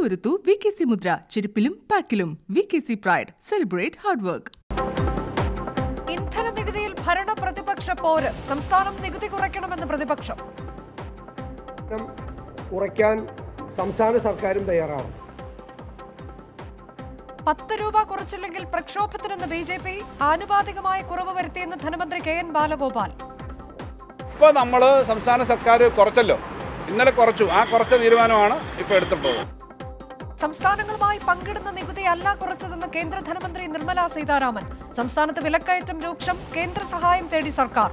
ഉറപ്പുവരുത്തൂ V K C മുദ്ര ചെരുപ്പിലും പാക്കിലും V K C pride celebrate hard work ഇന്ധന നികുതിയിൽ ഭരണ പ്രതിപക്ഷ പോര് സംസ്ഥാനം നികുതി കുറയ്ക്കണമെന്ന് പ്രതിപക്ഷം ഇന്ധനം കുറയ്ക്കാൻ സംസ്ഥാന സർക്കാരും തയ്യാറാണ് പത്ത് രൂപ കുറച്ചില്ലെങ്കിൽ പ്രക്ഷോഭത്തിനെന്ന് ബി ജെ പി ആനുപാതികമായ കുറവ് വരുത്തിയെന്ന് ധനമന്ത്രി കെ എൻ ബാലഗോപാൽ ഇപ്പോൾ നമ്മൾ സംസ്ഥാന സർക്കാർ കുറച്ചല്ലോ ഇന്നലെ കുറച്ചു ആ കുറച്ച തീരുമാനമാണ് ഇപ്പോൾ എടുത്തിട്ടുള്ളത് സംസ്ഥാനങ്ങളുമായി പങ്കിടുന്ന നികുതി അല്ല കുറച്ചതെന്ന് കേന്ദ്ര ധനമന്ത്രി നിർമ്മല സീതാരാമൻ സംസ്ഥാനത്ത് വിലക്കയറ്റം രൂക്ഷം കേന്ദ്ര സഹായം തേടി സർക്കാർ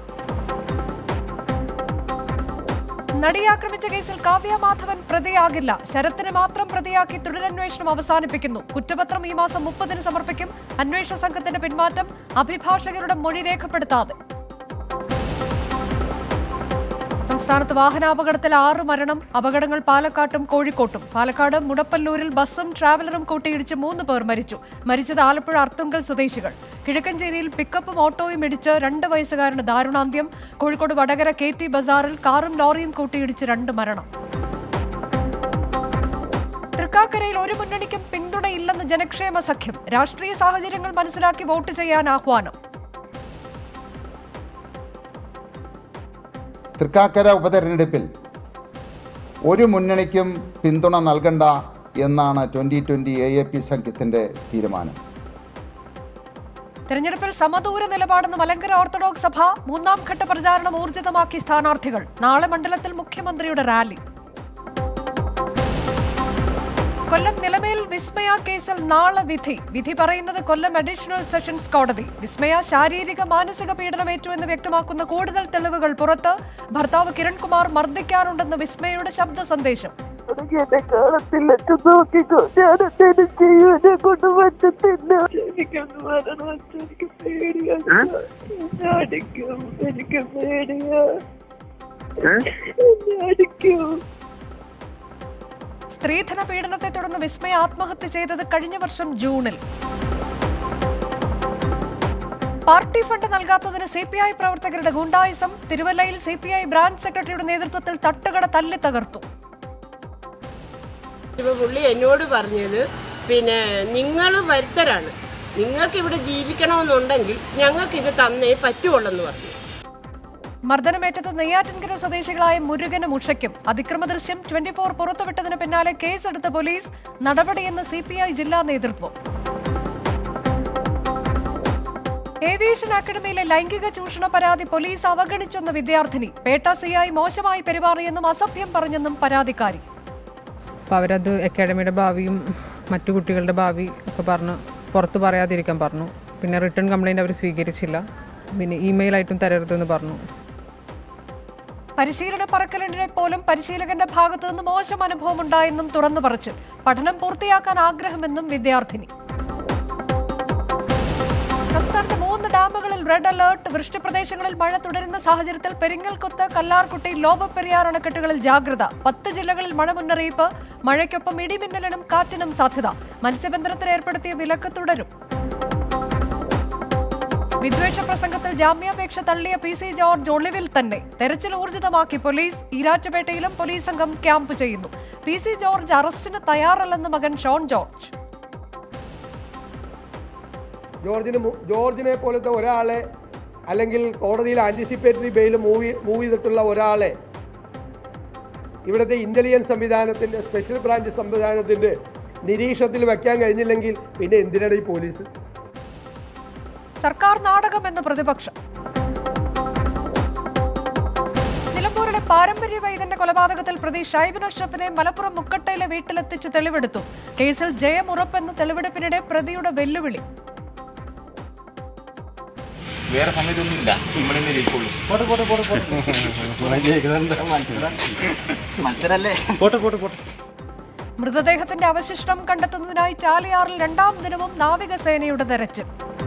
നടിയെ ആക്രമിച്ച കേസിൽ കാവ്യ മാധവൻ പ്രതിയാകില്ല ശരത്തിനെ മാത്രം പ്രതിയാക്കി തുടരന്വേഷണം അവസാനിപ്പിക്കുന്നു കുറ്റപത്രം ഈ മാസം മുപ്പതിന് സമർപ്പിക്കും അന്വേഷണ സംഘത്തിന്റെ പിന്മാറ്റം അഭിഭാഷകരുടെ മൊഴി രേഖപ്പെടുത്താതെ സംസ്ഥാനത്ത് വാഹനാപകടത്തിൽ ആറ് മരണം അപകടങ്ങൾ പാലക്കാട്ടും കോഴിക്കോട്ടും പാലക്കാട് മുടപ്പല്ലൂരിൽ ബസ്സും ട്രാവലറും കൂട്ടിയിടിച്ച് മൂന്ന് പേർ മരിച്ചു മരിച്ചത് ആലപ്പുഴ അർത്തുങ്കൽ സ്വദേശികൾ കിഴക്കഞ്ചേരിയിൽ പിക്കപ്പും ഓട്ടോയും ഇടിച്ച് രണ്ട് വയസ്സുകാരന് ദാരുണാന്ത്യം കോഴിക്കോട് വടകര കെ ടി ബസാറിൽ കാറും ലോറിയും കൂട്ടിയിടിച്ച് രണ്ട് മരണം തൃക്കാക്കരയിൽ ഒരു മുന്നണിക്കും പിന്തുണയില്ലെന്ന് ജനക്ഷേമ സഖ്യം രാഷ്ട്രീയ സാഹചര്യങ്ങൾ മനസ്സിലാക്കി വോട്ട് ചെയ്യാൻ ആഹ്വാനം തൃക്കാക്കര ഉപതെരഞ്ഞെടുപ്പിൽ ഒരു മുന്നണിക്കും പിന്തുണ നൽകണ്ട എന്നാണ് twenty twenty A A P സഖ്യത്തിൻ്റെ തീരുമാനം തെരഞ്ഞെടുപ്പിൽ സമദൂര നിലപാടെന്ന് മലങ്കര ഓർത്തഡോക്സ് സഭ മൂന്നാം ഘട്ട പ്രചാരണം ഊർജിതമാക്കി സ്ഥാനാർത്ഥികൾ നാളെ മണ്ഡലത്തിൽ മുഖ്യമന്ത്രിയുടെ റാലി കൊല്ലം നിലമേൽ വിസ്മയ കേസിൽ നാളെ വിധി വിധി പറയുന്നത് കൊല്ലം അഡീഷണൽ സെഷൻസ് കോടതി വിസ്മയ ശാരീരിക മാനസിക പീഡനമേറ്റു എന്ന് വ്യക്തമാക്കുന്ന കൂടുതൽ തെളിവുകൾ പുറത്ത് ഭർത്താവ് കിരൺകുമാർ മർദ്ദിക്കാറുണ്ടെന്ന് വിസ്മയയുടെ ശബ്ദ സന്ദേശം എന്നെ കാണത്തില്ല നോക്കിക്കോ ഞാൻ എന്തെങ്കിലും ചെയ്യും എന്നെ കൊണ്ട് പറ്റത്തില്ല എനിക്കൊന്ന് വരണം എനിക്ക് പേടിയാണ് എന്നെ അടിക്കും എനിക്ക് പേടിയാ എന്നെ അടിക്കും സ്ത്രീധന പീഡനത്തെ തുടർന്ന് വിസ്മയ ആത്മഹത്യ ചെയ്തത് കഴിഞ്ഞ വർഷം ജൂണിൽ പാർട്ടി ഫണ്ട് നൽകാത്തതിന് സി പി ഐ പ്രവർത്തകരുടെ ഗുണ്ടായിസം തിരുവല്ലയിൽ സി പി ഐ ബ്രാഞ്ച് സെക്രട്ടറിയുടെ നേതൃത്വത്തിൽ തട്ടുകട തല്ലി തകർത്തു ഇപ്പൊ പുള്ളി എന്നോട് പറഞ്ഞത് പിന്നെ നിങ്ങൾ വരുത്തരാണ് നിങ്ങൾക്ക് ഇവിടെ ജീവിക്കണമെന്നുണ്ടെങ്കിൽ ഞങ്ങൾക്ക് ഇത് തന്നേ പറ്റുള്ളൂ പറഞ്ഞു മർദ്ദനമേറ്റത് നെയ്യാറ്റിൻകര സ്വദേശികളായ മുരുകനും ഉഷയ്ക്കും അതിക്രമ ദൃശ്യം ട്വന്റി ഫോർ പുറത്തുവിട്ടതിന് പിന്നാലെ കേസെടുത്ത പോലീസ് നടപടിയെന്ന് സി പി ഐ ജില്ലാ നേതൃത്വം ഏവിയേഷൻ അക്കാദമിയിലെ ലൈംഗിക ചൂഷണ പരാതി പോലീസ് അവഗണിച്ചെന്ന വിദ്യാർത്ഥിനി പേട്ട സിഐ മോശമായി പെരുമാറിയെന്നും അസഭ്യം പറഞ്ഞെന്നും പരാതിക്കാരി അപ്പോൾ അവരത് അക്കാഡമിയുടെ ഭാവിയും മറ്റു കുട്ടികളുടെ ഭാവി ഒക്കെ പറഞ്ഞ് പുറത്ത് പറയാതിരിക്കാൻ പറഞ്ഞു പിന്നെ റിട്ടേൺ കംപ്ലൈൻറ്റ് അവർ സ്വീകരിച്ചില്ല പിന്നെ ഇമെയിലായിട്ടും തരരുതെന്ന് പറഞ്ഞു പരിശീലന പറക്കലിനെ പോലും പരിശീലകന്റെ ഭാഗത്തു നിന്ന് മോശം അനുഭവം ഉണ്ടായെന്നും തുറന്നു പറച്ചു പഠനം പൂർത്തിയാക്കാൻ ആഗ്രഹമെന്നും വിദ്യാർത്ഥിനി സംസ്ഥാനത്ത് മൂന്ന് ഡാമുകളിൽ റെഡ് അലേർട്ട് വൃഷ്ടിപ്രദേശങ്ങളിൽ മഴ തുടരുന്ന സാഹചര്യത്തിൽ പെരിങ്ങൽകുത്ത് കല്ലാർകുട്ടി ലോബപ്പെരിയാർ അണക്കെട്ടുകളിൽ ജാഗ്രത പത്ത് ജില്ലകളിൽ മഴ മുന്നറിയിപ്പ് മഴയ്ക്കൊപ്പം ഇടിമിന്നലിനും കാറ്റിനും സാധ്യത മത്സ്യബന്ധനത്തിന് ഏർപ്പെടുത്തിയ വിലക്ക് തുടരും വിദ്വേഷ പ്രസംഗത്തിൽ ജാമ്യാപേക്ഷ തള്ളിയ പി സി ജോർജ് ഒളിവിൽ തന്നെ തെരച്ചിൽ ഊർജിതമാക്കി പോലീസ് ഈരാറ്റുപേട്ടയിലും പോലീസ് സംഘം ക്യാമ്പ് ചെയ്യുന്നു പി സി ജോർജ് അറസ്റ്റിന് തയ്യാറല്ലെന്ന് മകൻ ഷോൺ ജോർജ് ജോർജിന് മു- ജോർജിനെ പോലത്തെ ഒരാളെ അല്ലെങ്കിൽ കോടതിയിൽ ആൻറ്റിസിപ്പേറ്ററി ബെയിൽ മൂവ് മൂവ് ചെയ്തിട്ടുള്ള ഒരാളെ ഇവിടുത്തെ ഇന്റലിജൻസ് സംവിധാനത്തിൻ്റെ സ്പെഷ്യൽ ബ്രാഞ്ച് സംവിധാനത്തിൻ്റെ നിരീക്ഷണത്തിൽ വെക്കാൻ കഴിഞ്ഞില്ലെങ്കിൽ പിന്നെ എന്തിനാണ് ഈ പോലീസ് സർക്കാർ നാടകമെന്ന് പ്രതിപക്ഷം നിലമ്പൂരിലെ പാരമ്പര്യ വൈദ്യന്റെ കൊലപാതകത്തിൽ പ്രതി ഷൈബിൻ അഷ്റഫിനെ മലപ്പുറം മുക്കട്ടയിലെ വീട്ടിലെത്തിച്ച് തെളിവെടുത്തു കേസിൽ ജയം ഉറപ്പെന്ന തെളിവെടുപ്പിനിടെ പ്രതിയുടെ വെല്ലുവിളി വേറെ സമയത്തൊന്നുമില്ല ഇവിടെ ജയിക്കുള്ളൂ മത്സരല്ലേ പോട്ടെ പോട്ടെ പോട്ടെ മൃതദേഹത്തിന്റെ അവശിഷ്ടം കണ്ടെത്തുന്നതിനായി ചാലിയാറിൽ രണ്ടാം ദിനവും നാവികസേനയുടെ തെരച്ചിൽ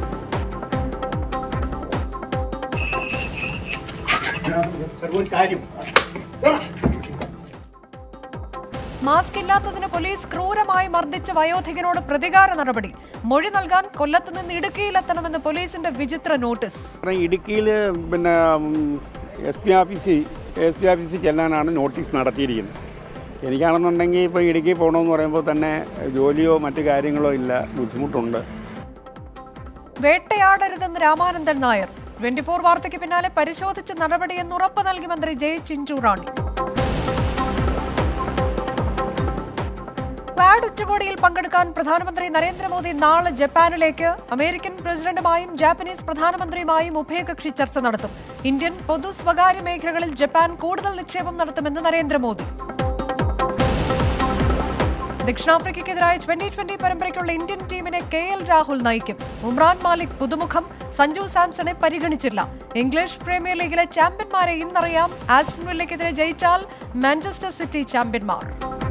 മാസ്ക് ഇല്ലാത്തതിന് പോലീസ് ക്രൂരമായി മർദ്ദിച്ച വയോധികനോട് പ്രതികാര നടപടി മൊഴി നൽകാൻ കൊല്ലത്ത് നിന്ന് ഇടുക്കിയിലെത്തണമെന്ന് പോലീസിന്റെ വിചിത്ര നോട്ടീസ് ഇടുക്കിയിൽ പിന്നെ S P office S P office ചെല്ലാനാണ് നോട്ടീസ് നടത്തിയിരിക്കുന്നത് എനിക്കാണെന്നുണ്ടെങ്കിൽ ഇപ്പോൾ ഇടുക്കി പോകണമെന്ന് പറയുമ്പോൾ തന്നെ ജോലിയോ മറ്റു കാര്യങ്ങളോ ഇല്ല ബുദ്ധിമുട്ടുണ്ട് വേട്ടയാടരുതെന്ന് രാമാനന്ദൻ നായർ ട്വന്റി ഫോർ വാർത്തയ്ക്ക് പിന്നാലെ പരിശോധിച്ച് നടപടിയെന്ന് ഉറപ്പ് നൽകി മന്ത്രി ജെ ചിഞ്ചുറാണി ക്വാഡ് ഉച്ചകോടിയിൽ പങ്കെടുക്കാൻ പ്രധാനമന്ത്രി നരേന്ദ്രമോദി നാളെ ജപ്പാനിലേക്ക് അമേരിക്കൻ പ്രസിഡന്റുമായും ജാപ്പനീസ് പ്രധാനമന്ത്രിയുമായും ഉഭയകക്ഷി ചർച്ച നടത്തും ഇന്ത്യൻ പൊതു സ്വകാര്യ മേഖലകളിൽ ജപ്പാൻ കൂടുതൽ നിക്ഷേപം നടത്തുമെന്ന് നരേന്ദ്രമോദി ദക്ഷിണാഫ്രിക്കയ്ക്കെതിരായ ട്വന്റി ട്വന്റി പരമ്പരയ്ക്കുള്ള ഇന്ത്യൻ ടീമിനെ കെ എൽ രാഹുൽ നയിക്കും ഉമ്രാൻ മാലിക് പുതുമുഖം സഞ്ജു സാംസണെ പരിഗണിച്ചില്ല ഇംഗ്ലീഷ് പ്രീമിയർ ലീഗിലെ ചാമ്പ്യന്മാരെ ഇന്നറിയാം ആസ്റ്റൺ വില്ലയ്ക്കെതിരെ ജയിച്ചാൽ മാഞ്ചസ്റ്റർ സിറ്റി ചാമ്പ്യന്മാർ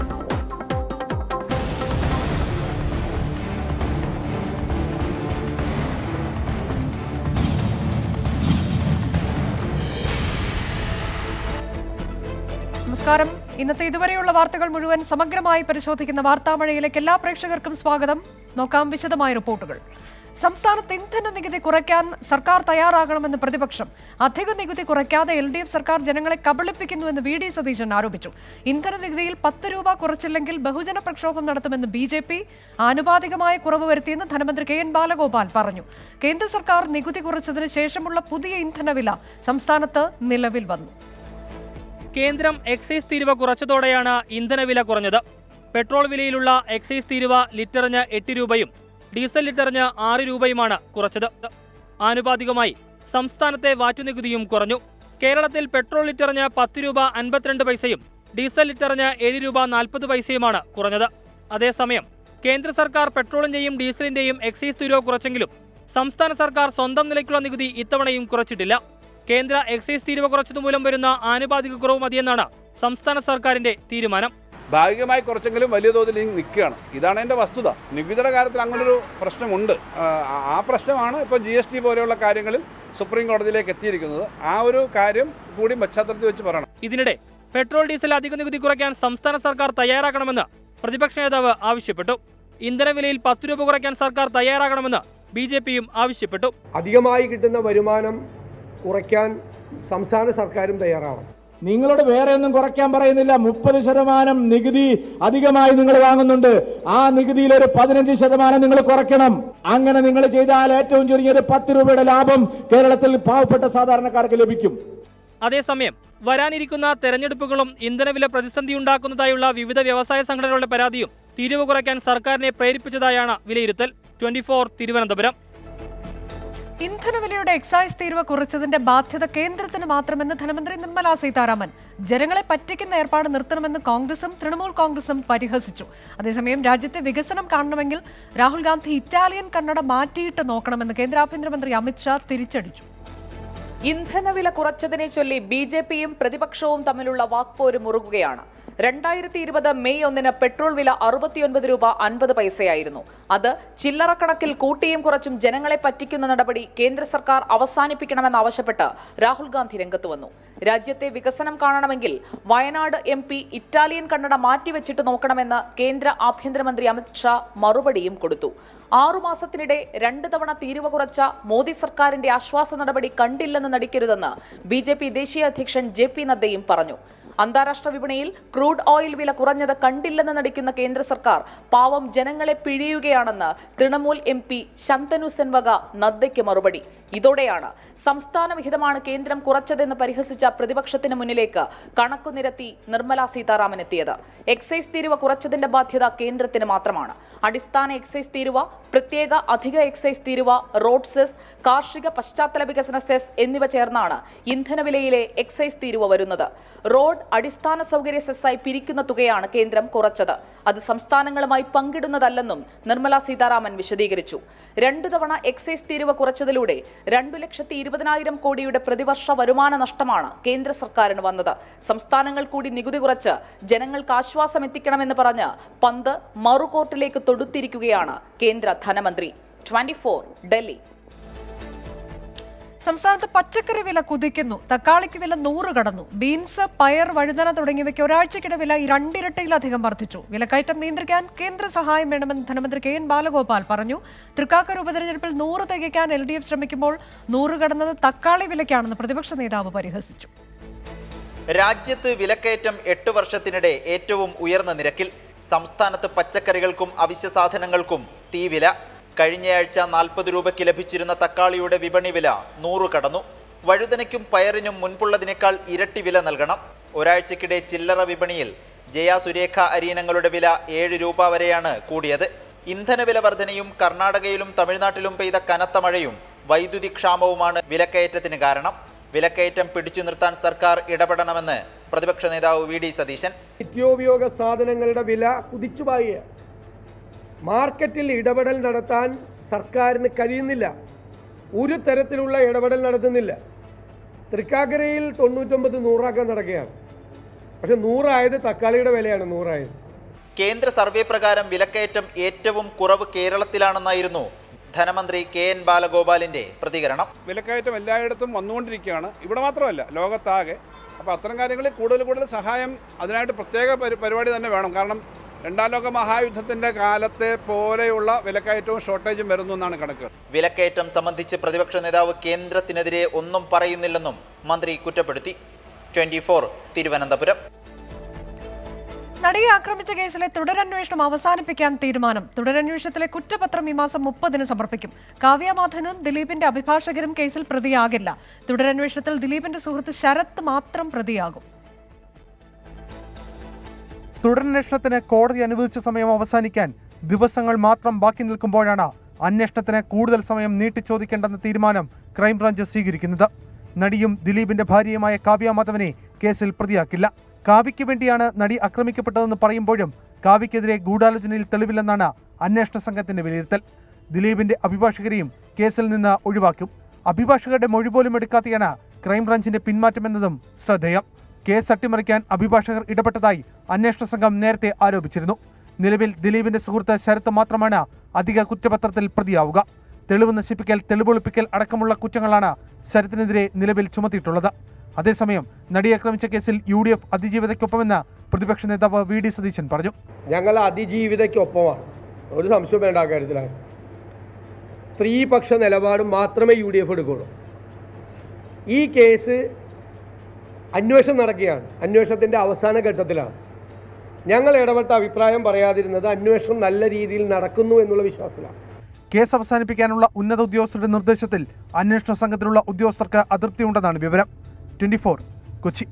നമസ്കാരം ഇന്നത്തെ ഇതുവരെയുള്ള വാർത്തകൾ മുഴുവൻ സമഗ്രമായി പരിശോധിക്കുന്ന വാർത്താമഴയിലേക്ക് എല്ലാ പ്രേക്ഷകർക്കും സ്വാഗതം നോക്കാം വിശദമായ റിപ്പോർട്ടുകൾ സംസ്ഥാനത്ത് ഇന്ധന നികുതി കുറയ്ക്കാൻ സർക്കാർ തയ്യാറാകണമെന്ന് പ്രതിപക്ഷം അധിക നികുതി കുറയ്ക്കാതെ എൽ ഡി എഫ് സർക്കാർ ജനങ്ങളെ കബളിപ്പിക്കുന്നുവെന്ന് വി ഡി സതീശൻ ആരോപിച്ചു ഇന്ധന നികുതിയിൽ പത്ത് രൂപ കുറച്ചില്ലെങ്കിൽ ബഹുജന പ്രക്ഷോഭം നടത്തുമെന്ന് ബി ജെ പി ആനുപാതികമായ കുറവ് വരുത്തിയെന്ന് ധനമന്ത്രി കെ എൻ ബാലഗോപാൽ പറഞ്ഞു കേന്ദ്ര സർക്കാർ നികുതി കുറച്ചതിന് ശേഷമുള്ള പുതിയ ഇന്ധനവില സംസ്ഥാനത്ത് നിലവിൽ വന്നു കേന്ദ്രം എക്സൈസ് തീരുവ കുറച്ചതോടെയാണ് ഇന്ധനവില കുറഞ്ഞത് പെട്രോൾ വിലയിലുള്ള എക്സൈസ് തീരുവ ലിറ്ററിന് എട്ട് രൂപയും ഡീസൽ ലിറ്ററിന് ആറ് രൂപയുമാണ് കുറച്ചത് ആനുപാതികമായി സംസ്ഥാനത്തെ വാറ്റുനികുതിയും കുറഞ്ഞു കേരളത്തിൽ പെട്രോൾ ലിറ്ററിന് പത്ത് രൂപ അൻപത്തിരണ്ട് പൈസയും ഡീസൽ ലിറ്ററിന് ഏഴ് രൂപ നാൽപ്പത് പൈസയുമാണ് കുറഞ്ഞത് അതേസമയം കേന്ദ്ര സർക്കാർ പെട്രോളിന്റെയും ഡീസലിന്റെയും എക്സൈസ് തീരുവ കുറച്ചെങ്കിലും സംസ്ഥാന സർക്കാർ സ്വന്തം നിലയ്ക്കുള്ള നികുതി ഇത്തവണയും കുറച്ചിട്ടില്ല കേന്ദ്ര എക്സൈസ് തീരുവ കുറച്ചതുമൂലം വരുന്ന ആനുപാതിക കുറവ് മതിയെന്നാണ് സംസ്ഥാന സർക്കാരിന്റെ തീരുമാനം ഭാഗികമായി കുറച്ചെങ്കിലും വലിയ തോതിൽ ഇനി നിൽക്കുകയാണ് ഇതാണ് എൻ്റെ വസ്തുത നികുതിയുടെ കാര്യത്തിൽ അങ്ങനൊരു പ്രശ്നമുണ്ട് ആ, ആ പ്രശ്നമാണ് ഇപ്പോൾ ജി എസ് ടി പോലെയുള്ള കാര്യങ്ങളിൽ സുപ്രീം കോടതിയിലേക്ക് എത്തിയിരിക്കുന്നത് ആ ഒരു കാര്യം കൂടി പശ്ചാത്തലത്തിൽ വെച്ച് പറയണം ഇതിനിടെ പെട്രോൾ ഡീസൽ അധിക നികുതി കുറയ്ക്കാൻ സംസ്ഥാന സർക്കാർ തയ്യാറാകണമെന്ന് പ്രതിപക്ഷ നേതാവ് ആവശ്യപ്പെട്ടു ഇന്ധനവിലയിൽ പത്ത് രൂപ കുറയ്ക്കാൻ സർക്കാർ തയ്യാറാകണമെന്ന് ബി ജെ പിയും ആവശ്യപ്പെട്ടു അധികമായി കിട്ടുന്ന വരുമാനം കുറയ്ക്കാൻ സംസ്ഥാന സർക്കാരും തയ്യാറാവണം നിങ്ങളോട് വേറെ ഒന്നും കുറയ്ക്കാൻ പറയുന്നില്ല മുപ്പത് ശതമാനം നികുതി അധികമായി നിങ്ങൾ വാങ്ങുന്നുണ്ട് ആ നികുതിയിൽ ഒരു പതിനഞ്ച് ശതമാനം നിങ്ങൾ കുറയ്ക്കണം അങ്ങനെ നിങ്ങൾ ചെയ്താൽ ഏറ്റവും ചുരുങ്ങിയത് പത്ത് രൂപയുടെ ലാഭം കേരളത്തിൽ പാവപ്പെട്ട സാധാരണക്കാർക്ക് ലഭിക്കും അതേസമയം വരാനിരിക്കുന്ന തെരഞ്ഞെടുപ്പുകളും ഇന്ധനവില പ്രതിസന്ധിയുണ്ടാക്കുന്നതായുള്ള വിവിധ വ്യവസായ സംഘടനകളുടെ പരാതിയും തീരുവ കുറയ്ക്കാൻ സർക്കാരിനെ പ്രേരിപ്പിച്ചതായാണ് വിലയിരുത്തൽ ട്വന്റി തിരുവനന്തപുരം ഇന്ധനവിലയുടെ എക്സൈസ് തീരുവ കുറച്ചതിന്റെ ബാധ്യത കേന്ദ്രത്തിന് മാത്രമെന്ന് ധനമന്ത്രി നിർമ്മല സീതാരാമൻ ജനങ്ങളെ പറ്റിക്കുന്ന ഏർപ്പാട് നിർത്തണമെന്ന് കോൺഗ്രസും തൃണമൂൽ കോൺഗ്രസും പരിഹസിച്ചു അതേസമയം രാജ്യത്തെ വികസനം കാണണമെങ്കിൽ രാഹുൽ ഗാന്ധി ഇറ്റാലിയൻ കന്നഡ മാറ്റിയിട്ട് നോക്കണമെന്ന് കേന്ദ്ര ആഭ്യന്തരമന്ത്രി അമിത്ഷാ തിരിച്ചടിച്ചു ഇന്ധനവില കുറച്ചതിനെ ചൊല്ലി ബി ജെ പിയും പ്രതിപക്ഷവും തമ്മിലുള്ള വാക്പോര് മുറുകുകയാണ് രണ്ടായിരത്തി ഇരുപത് മെയ് ഒന്നിന് പെട്രോൾ വില അറുപത്തിയൊൻപത് രൂപ അൻപത് പൈസയായിരുന്നു അത് ചില്ലറക്കണക്കിൽ കൂട്ടിയും കുറച്ചും ജനങ്ങളെ പറ്റിക്കുന്ന നടപടി കേന്ദ്ര സർക്കാർ അവസാനിപ്പിക്കണമെന്നാവശ്യപ്പെട്ട് രാഹുൽ ഗാന്ധി രംഗത്ത് വന്നു രാജ്യത്തെ വികസനം കാണണമെങ്കിൽ Wayanad M P Italian Kannada മാറ്റിവെച്ചിട്ട് നോക്കണമെന്ന് കേന്ദ്ര ആഭ്യന്തരമന്ത്രി അമിത്ഷാ മറുപടിയും കൊടുത്തു ആറുമാസത്തിനിടെ രണ്ട് തവണ തീരുവ കുറച്ച മോദി സർക്കാരിന്റെ ആശ്വാസ നടപടി കണ്ടില്ലെന്ന് നടിക്കരുതെന്ന് ബി ജെ പി ദേശീയ അധ്യക്ഷൻ ജെ പി നദ്ദയും പറഞ്ഞു അന്താരാഷ്ട്ര വിപണിയിൽ ക്രൂഡ് ഓയിൽ വില കുറഞ്ഞത് കണ്ടില്ലെന്ന് നടിക്കുന്ന കേന്ദ്ര സർക്കാർ പാവം ജനങ്ങളെ പിഴിയുകയാണെന്ന് തൃണമൂൽ എം പി ശന്തനു സെൻവക നദ്ദയ്ക്ക് മറുപടി ഇതോടെയാണ് സംസ്ഥാന വിഹിതമാണ് കേന്ദ്രം കുറച്ചതെന്ന് പരിഹസിച്ച പ്രതിപക്ഷത്തിന് മുന്നിലേക്ക് കണക്കു നിരത്തി നിർമ്മല സീതാരാമൻ എത്തിയത് എക്സൈസ് തീരുവ കുറച്ചതിന്റെ ബാധ്യത കേന്ദ്രത്തിന് മാത്രമാണ് അടിസ്ഥാന എക്സൈസ് തീരുവ പ്രത്യേക അധിക എക്സൈസ് തീരുവ റോഡ് സെസ് കാർഷിക പശ്ചാത്തല വികസന സെസ് എന്നിവ ചേർന്നാണ് ഇന്ധനവിലയിലെ എക്സൈസ് തീരുവ വരുന്നത് റോഡ് അടിസ്ഥാന സൗകര്യ സെസ്സായി പിരിക്കുന്ന തുകയാണ് കേന്ദ്രം കുറച്ചത് അത് സംസ്ഥാനങ്ങളുമായി പങ്കിടുന്നതല്ലെന്നും നിർമ്മല സീതാരാമൻ വിശദീകരിച്ചു രണ്ടു തവണ എക്സൈസ് തീരുവ കുറച്ചതിലൂടെ രണ്ടു ലക്ഷത്തി ഇരുപതിനായിരം കോടിയുടെ പ്രതിവർഷ വരുമാന നഷ്ടമാണ് കേന്ദ്ര സർക്കാരിന് വന്നത് സംസ്ഥാനങ്ങൾ കൂടി നികുതി കുറച്ച് ജനങ്ങൾക്ക് ആശ്വാസം എത്തിക്കണമെന്ന് പറഞ്ഞ് പന്ത് മറുകോർട്ടിലേക്ക് തൊടുത്തിരിക്കുകയാണ് കേന്ദ്ര ധനമന്ത്രി ട്വന്റി ഡൽഹി സംസ്ഥാനത്ത് പച്ചക്കറി വില കുതിക്കുന്നു തക്കാളിക്ക് വില നൂറ് കടന്നു ബീൻസ് പയർ വഴുതന തുടങ്ങിയവയ്ക്ക് ഒരാഴ്ചക്കിടെ വില ഈ രണ്ടിരട്ടിയിലധികം വർദ്ധിച്ചു വിലക്കയറ്റം നിയന്ത്രിക്കാൻ കേന്ദ്ര സഹായം വേണമെന്ന് ധനമന്ത്രി കെ എൻ ബാലഗോപാൽ പറഞ്ഞു തൃക്കാക്കർ ഉപതെരഞ്ഞെടുപ്പിൽ നൂറ് തികയ്ക്കാൻ എൽ ഡി എഫ് ശ്രമിക്കുമ്പോൾ നൂറ് കടന്നത് തക്കാളി വിലയ്ക്കാണെന്ന് പ്രതിപക്ഷ നേതാവ് പരിഹസിച്ചു രാജ്യത്ത് വിലക്കയറ്റം എട്ട് വർഷത്തിനിടെ ഏറ്റവും ഉയർന്ന നിരക്കിൽ സംസ്ഥാനത്ത് പച്ചക്കറികൾക്കും അവശ്യ സാധനങ്ങൾക്കും തീവില കഴിഞ്ഞയാഴ്ച നാൽപ്പത് രൂപയ്ക്ക് ലഭിച്ചിരുന്ന തക്കാളിയുടെ വിപണി വില നൂറ് കടന്നു വഴുതനയ്ക്കും പയറിനും മുൻപുള്ളതിനേക്കാൾ ഇരട്ടി വില നൽകണം ഒരാഴ്ചക്കിടെ ചില്ലറ വിപണിയിൽ ജയ സുരേഖ അരീനങ്ങളുടെ വില ഏഴ് രൂപ വരെയാണ് കൂടിയത് ഇന്ധനവില വർധനയും കർണാടകയിലും തമിഴ്നാട്ടിലും പെയ്ത കനത്ത മഴയും വൈദ്യുതി ക്ഷാമവുമാണ് വിലക്കയറ്റത്തിന് കാരണം വിലക്കയറ്റം പിടിച്ചു നിർത്താൻ സർക്കാർ ഇടപെടണമെന്ന് പ്രതിപക്ഷ നേതാവ് വി ഡി സതീശൻ നിത്യോപയോഗ സാധനങ്ങളുടെ വില കുതിച്ചുപായുക മാർക്കറ്റിൽ ഇടപെടൽ നടത്താൻ സർക്കാരിന് കഴിയുന്നില്ല ഒരു തരത്തിലുള്ള ഇടപെടൽ നടത്തുന്നില്ല തൃക്കാക്കരയിൽ തൊണ്ണൂറ്റൊമ്പത് നൂറാക്കാൻ നടക്കുകയാണ് പക്ഷെ നൂറായത് തക്കാളിയുടെ വിലയാണ് നൂറായത് കേന്ദ്ര സർവേ പ്രകാരം വിലക്കയറ്റം ഏറ്റവും കുറവ് കേരളത്തിലാണെന്നായിരുന്നു ധനമന്ത്രി കെ എൻ ബാലഗോപാലിന്റെ പ്രതികരണം വിലക്കയറ്റം എല്ലായിടത്തും വന്നുകൊണ്ടിരിക്കുകയാണ് ഇവിടെ മാത്രമല്ല ലോകത്താകെ അപ്പോൾ അത്തരം കാര്യങ്ങളിൽ കൂടുതൽ കൂടുതൽ സഹായം അതിനായിട്ട് പ്രത്യേക പരി- പരിപാടി തന്നെ വേണം കാരണം രണ്ടാം ലോക മഹായുദ്ധത്തിൻ്റെ കാലത്തെ പോലെയുള്ള വിലക്കയറ്റവും ഷോർട്ടേജും വരുന്നു എന്നാണ് കണക്ക് വിലക്കയറ്റം സംബന്ധിച്ച് പ്രതിപക്ഷ നേതാവ് കേന്ദ്രത്തിനെതിരെ ഒന്നും പറയുന്നില്ലെന്നും മന്ത്രി കുറ്റപ്പെടുത്തി ട്വന്റി തിരുവനന്തപുരം നടിയെ ആക്രമിച്ച കേസിലെ തുടരന്വേഷണം അവസാനിപ്പിക്കാൻ തീരുമാനം തുടരന്വേഷണത്തിലെ കുറ്റപത്രം ഈ മാസം മുപ്പതിന് സമർപ്പിക്കും കാവ്യ മാധവനും ദിലീപിന്റെ അഭിഭാഷകരും കേസിൽ പ്രതിയാകില്ല തുടരന്വേഷണത്തിൽ ദിലീപിന്റെ സുഹൃത്ത് ശരത് മാത്രം പ്രതിയാകും തുടരന്വേഷണത്തിന് കോടതി അനുവദിച്ച സമയം അവസാനിക്കാൻ ദിവസങ്ങൾ മാത്രം ബാക്കി നിൽക്കുമ്പോഴാണ് അന്വേഷണത്തിന് കൂടുതൽ സമയം നീട്ടിച്ചോദിക്കേണ്ടെന്ന തീരുമാനം ക്രൈംബ്രാഞ്ച് സ്വീകരിക്കുന്നത് നടിയും ദിലീപിന്റെ ഭാര്യയുമായ കാവ്യ മാധവനെ കേസിൽ പ്രതിയാക്കില്ല കാവ്യയ്ക്ക് വേണ്ടിയാണ് നടി ആക്രമിക്കപ്പെട്ടതെന്ന് പറയുമ്പോഴും കാവ്യയ്ക്കെതിരെ ഗൂഢാലോചനയിൽ തെളിവില്ലെന്നാണ് അന്വേഷണ സംഘത്തിന്റെ വിലയിരുത്തൽ ദിലീപിന്റെ അഭിഭാഷകരെയും കേസിൽ നിന്ന് ഒഴിവാക്കും അഭിഭാഷകരുടെ മൊഴി പോലും എടുക്കാതെയാണ് ക്രൈംബ്രാഞ്ചിന്റെ പിന്മാറ്റമെന്നതും ശ്രദ്ധേയം കേസ് അട്ടിമറിക്കാൻ അഭിഭാഷകർ ഇടപെട്ടതായി അന്വേഷണ സംഘം നേരത്തെ ആരോപിച്ചിരുന്നു നിലവിൽ ദിലീപിന്റെ സുഹൃത്ത് ശരത്ത് മാത്രമാണ് അധിക കുറ്റപത്രത്തിൽ പ്രതിയാവുക തെളിവ് നശിപ്പിക്കൽ തെളിവൊളിപ്പിക്കൽ അടക്കമുള്ള കുറ്റങ്ങളാണ് ശരത്തിനെതിരെ നിലവിൽ ചുമത്തിയിട്ടുള്ളത് അതേസമയം നടിയെ ആക്രമിച്ച കേസിൽ യു ഡി എഫ് അതിജീവിതയ്ക്കൊപ്പമെന്ന് പ്രതിപക്ഷ നേതാവ് വി ഡി സതീശൻ പറഞ്ഞു ഞങ്ങൾ അതിജീവിതയ്ക്കൊപ്പമാണ് ഒരു സംശയം വേണ്ട ആ കാര്യത്തിലാണ് സ്ത്രീപക്ഷ നിലപാട് മാത്രമേ യു ഡി എഫ് എടുക്കുള്ളൂ ഈ കേസ് അന്വേഷണം നടക്കുകയാണ് അന്വേഷണത്തിൻ്റെ അവസാന ഘട്ടത്തിലാണ് ഞങ്ങൾ ഇടപെട്ട അഭിപ്രായം പറയാതിരുന്നത് അന്വേഷണം നല്ല രീതിയിൽ നടക്കുന്നു എന്നുള്ള വിശ്വാസത്തിലാണ് കേസ് അവസാനിപ്പിക്കാനുള്ള ഉന്നത ഉദ്യോഗസ്ഥരുടെ നിർദ്ദേശത്തിൽ അന്വേഷണ സംഘത്തിലുള്ള ഉദ്യോഗസ്ഥർക്ക് അതൃപ്തിയുണ്ടെന്നാണ് വിവരം ട്വന്റി കൊച്ചി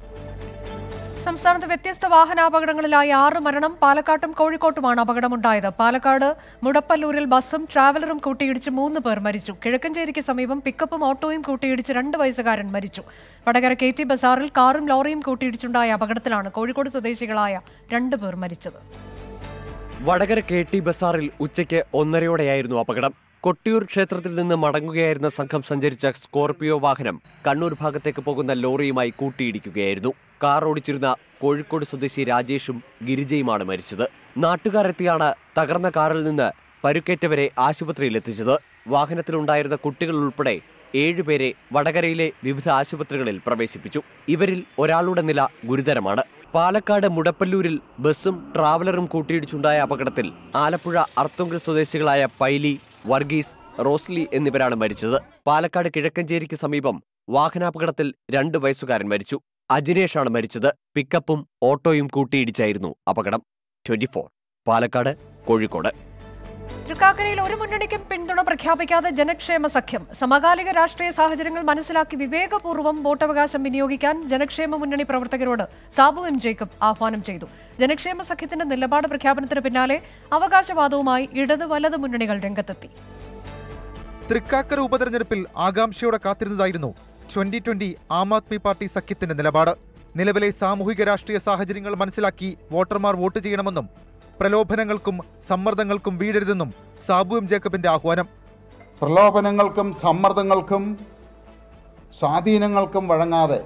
സംസ്ഥാനത്ത് വ്യത്യസ്ത വാഹനാപകടങ്ങളിലായി ആറ് മരണം പാലക്കാട്ടും കോഴിക്കോട്ടുമാണ് അപകടമുണ്ടായത് പാലക്കാട് മുടപ്പല്ലൂരിൽ ബസ്സും ട്രാവലറും കൂട്ടിയിടിച്ച് മൂന്ന് പേർ മരിച്ചു കിഴക്കഞ്ചേരിക്ക് സമീപം പിക്കപ്പും ഓട്ടോയും കൂട്ടിയിടിച്ച് രണ്ട് വയസ്സുകാരൻ മരിച്ചു വടകര കെ ടി ബസാറിൽ കാറും ലോറിയും കൂട്ടിയിടിച്ചുണ്ടായ അപകടത്തിലാണ് കോഴിക്കോട് സ്വദേശികളായ രണ്ട് പേർ മരിച്ചത് വടകര കെ ടി ബസാറിൽ ഉച്ചയ്ക്ക് ഒന്നരയോടെയായിരുന്നു അപകടം കൊട്ടിയൂർ ക്ഷേത്രത്തിൽ നിന്ന് മടങ്ങുകയായിരുന്ന സംഘം സഞ്ചരിച്ച സ്കോർപിയോ വാഹനം കണ്ണൂർ ഭാഗത്തേക്ക് പോകുന്ന ലോറിയുമായി കൂട്ടിയിടിക്കുകയായിരുന്നു കാർ ഓടിച്ചിരുന്ന കോഴിക്കോട് സ്വദേശി രാജേഷും ഗിരിജയുമാണ് മരിച്ചത് നാട്ടുകാരെത്തിയാണ് തകർന്ന കാറിൽ നിന്ന് പരുക്കേറ്റവരെ ആശുപത്രിയിലെത്തിച്ചത് വാഹനത്തിലുണ്ടായിരുന്ന കുട്ടികൾ ഉൾപ്പെടെ ഏഴുപേരെ വടകരയിലെ വിവിധ ആശുപത്രികളിൽ പ്രവേശിപ്പിച്ചു ഇവരിൽ ഒരാളുടെ നില ഗുരുതരമാണ് പാലക്കാട് മുടപ്പല്ലൂരിൽ ബസ്സും ട്രാവലറും കൂട്ടിയിടിച്ചുണ്ടായ അപകടത്തിൽ ആലപ്പുഴ അർത്തുങ്കൽ സ്വദേശികളായ പൈലി വർഗീസ് റോസ്ലി എന്നിവരാണ് മരിച്ചത് പാലക്കാട് കിഴക്കഞ്ചേരിക്ക് സമീപം വാഹനാപകടത്തിൽ രണ്ട് വയസ്സുകാരൻ മരിച്ചു അജിനേഷാണ് മരിച്ചത് പിക്കപ്പും ഓട്ടോയും കൂട്ടിയിടിച്ചായിരുന്നു അപകടം ട്വന്റി പാലക്കാട് കോഴിക്കോട് തൃക്കാക്കരയിൽ ഒരു മുന്നണിക്കും പിന്തുണ പ്രഖ്യാപിക്കാതെ ജനക്ഷേമ സഖ്യം സമകാലിക രാഷ്ട്രീയ സാഹചര്യങ്ങൾ മനസ്സിലാക്കി വിവേകപൂർവ്വം വോട്ടവകാശം വിനിയോഗിക്കാൻ ജനക്ഷേമ മുന്നണി പ്രവർത്തകരോട് സാബു എം ജേക്കബ് ആഹ്വാനം ചെയ്തു ജനക്ഷേമ സഖ്യത്തിന്റെ നിലപാട് പ്രഖ്യാപനത്തിന് പിന്നാലെ അവകാശവാദവുമായി ഇടത് വലത് മുന്നണികൾ രംഗത്തെത്തി തൃക്കാക്കര ഉപതെരഞ്ഞെടുപ്പിൽ ആകാംക്ഷയോടെ കാത്തിരുന്നതായിരുന്നു twenty twenty Aam Aadmi party സഖ്യത്തിന്റെ നിലപാട് നിലവിലെ സാമൂഹിക രാഷ്ട്രീയ സാഹചര്യങ്ങൾ മനസ്സിലാക്കി വോട്ടർമാർ വോട്ട് ചെയ്യണമെന്നും പ്രലോഭനങ്ങൾക്കും സമ്മർദ്ദങ്ങൾക്കും വീഴരുതെന്നും സാബു എം ജേക്കബിന്റെ ആഹ്വാനം പ്രലോഭനങ്ങൾക്കും സമ്മർദ്ദങ്ങൾക്കും സ്വാധീനങ്ങൾക്കും വഴങ്ങാതെ